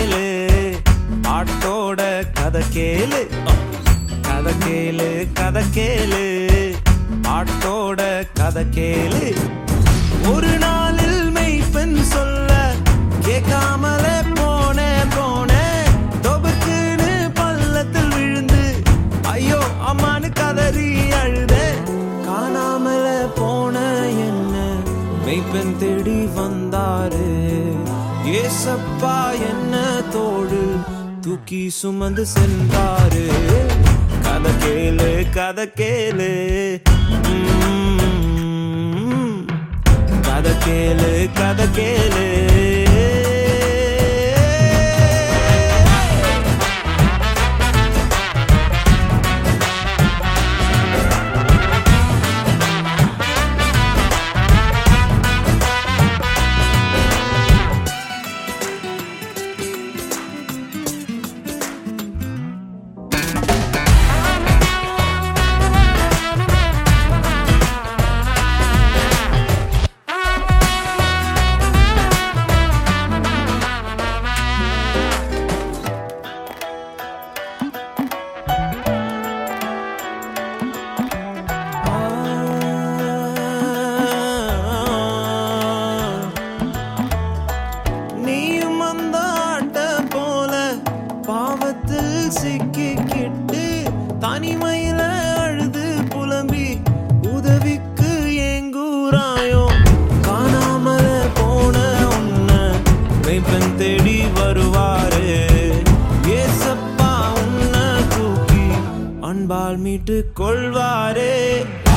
கேளு ஆட்டோட கதை கேளு கதை கேளு கதை கேளு ஆட்டோட கதை கேளு ஒரு நாளில் மெய்ப்பெண் சொல்ல கேட்காமலே போனே போனே தொபுக்குன்னு பள்ளத்தில் விழுந்து ஐயோ அம்மானு கதறி அழுதே காணாமல போன என்ன மெய்ப்பெண் தேடி வந்தாரு ஏசப்பா என்ன தோடு தூக்கி சுமந்து சென்றாரு கதை கேளு கதை கேளு உம். கதை கேளு கதை கேளு நீயும் அந்த ஆட்ட போல பாவத்தில் சிக்கிக்கிட்டு தனிமையில அழுது புலம்பி உதவிக்கு ஏங்கூராயோ காணாமல போன உன்ன மெய்ப்பெண் தேடி வருவாரு ஏசப்பா உன்னை தூக்கி அன்பால் மீட்டு கொள்வாரே